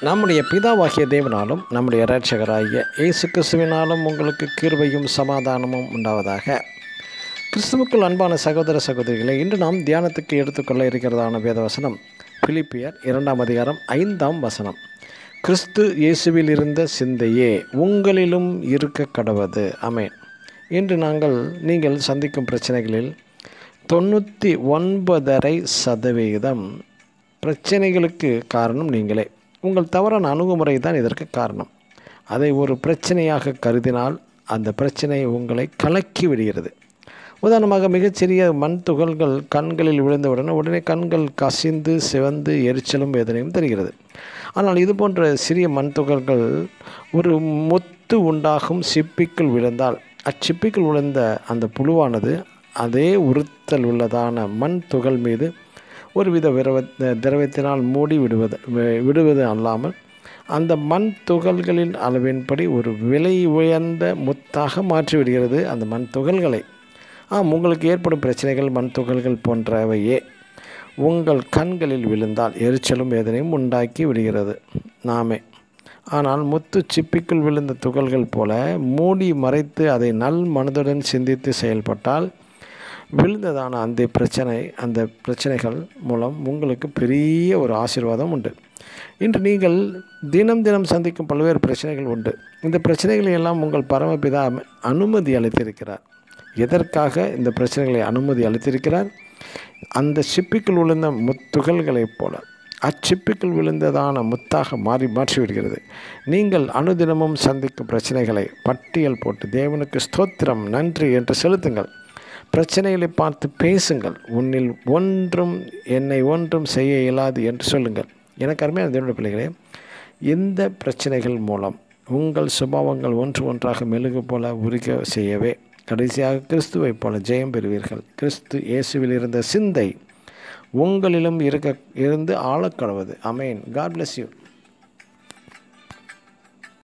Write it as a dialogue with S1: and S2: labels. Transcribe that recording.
S1: நம்முடைய பிதாவாகிய தேவனாலும் நம்முடைய இரட்சகராகிய இயேசு கிறிஸ்துவினாலும் உங்களுக்கு கிருபையும் சமாதானமும் உண்டாவதாக கிறிஸ்துவுக்குள் அன்பான சகோதர சகோதரிகளை இன்று நாம் தியானத்துக்கு எடுத்துக்கொள்ள இருக்கிறதான வேதவசனம் பிலிப்பியர் இரண்டாம் அதிகாரம் ஐந்தாம் வசனம் கிறிஸ்து இயேசுவில் இருந்த சிந்தையே உங்களிலும் இருக்க கடவது அமேன் இன்று நாங்கள் நீங்கள் சந்திக்கும் பிரச்சனைகளில் தொண்ணூற்றி ஒன்பதரை சதவிகிதம் பிரச்சனைகளுக்கு காரணம் நீங்களே உங்கள் தவறான அணுகுமுறை தான் இதற்கு காரணம் அதை ஒரு பிரச்சனையாக கருதினால் அந்த பிரச்சனை உங்களை கலக்கி விடுகிறது உதாரணமாக மிகச்சிறிய மண் துகள்கள் கண்களில் விழுந்தவுடனே உடனே கண்கள் கசிந்து சிவந்து எரிச்சலும் வேதனையும் தெரிகிறது ஆனால் இது போன்ற சிறிய மண் துகள்கள் ஒரு முத்து உண்டாகும் சிப்பிக்குள் விழுந்தால் அச்சிப்பிக்குள் விழுந்த அந்த புழுவானது அதே உறுத்தல் உள்ளதான மண் துகள் மீது ஒருவித விரவ திரவத்தினால் மூடி விடுவது விடுவது அல்லாமல் அந்த மண் துகள்களின் அளவின்படி ஒரு விலை உயர்ந்த முத்தாக மாற்றிவிடுகிறது அந்த மண் துகள்களை ஆம் உங்களுக்கு ஏற்படும் பிரச்சனைகள் மண் துகள்கள் போன்றவையே உங்கள் கண்களில் விழுந்தால் எரிச்சலும் வேதனையும் உண்டாக்கி விடுகிறது நாமே ஆனால் முத்து சிப்பிக்குள் விழுந்த துகள்கள் போல மூடி மறைத்து அதை நல் மனதுடன் சிந்தித்து செயல்பட்டால் விழுந்ததான அந்த பிரச்சனை அந்த பிரச்சனைகள் மூலம் உங்களுக்கு பெரிய ஒரு ஆசீர்வாதம் உண்டு இன்று நீங்கள் தினம் தினம் சந்திக்கும் பல்வேறு பிரச்சனைகள் உண்டு இந்த பிரச்சனைகளை எல்லாம் உங்கள் பரமபிதா அனுமதி அளித்திருக்கிறார் எதற்காக இந்த பிரச்சனைகளை அனுமதி அளித்திருக்கிறார் அந்த சிப்பிக்குள் விழுந்த முத்துகள்களைப் போல அச்சிப்பிக்குள் விழுந்ததான முத்தாக மாறி மாற்றிவிடுகிறது நீங்கள் அனுதினமும் சந்திக்கும் பிரச்சனைகளை பட்டியல் போட்டு தேவனுக்கு ஸ்தோத்திரம் நன்றி என்று செலுத்துங்கள் பிரச்சனைகளை பார்த்து பேசுங்கள் உன்னில் ஒன்றும் என்னை ஒன்றும் செய்ய இயலாது என்று சொல்லுங்கள் எனக்கு அருமையான தேவனுடைய பிள்ளைகளே இந்த பிரச்சனைகள் மூலம் உங்கள் சுபாவங்கள் ஒன்று ஒன்றாக மெழுகு போல உரிக்க செய்யவே கடைசியாக கிறிஸ்துவைப் போல ஜெயம் பெறுவீர்கள் கிறிஸ்து இயேசுவில் இருந்த சிந்தை உங்களிலும் இருக்க இருந்து ஆளக்கடவது அமேன் காட் பிளஸ் யூ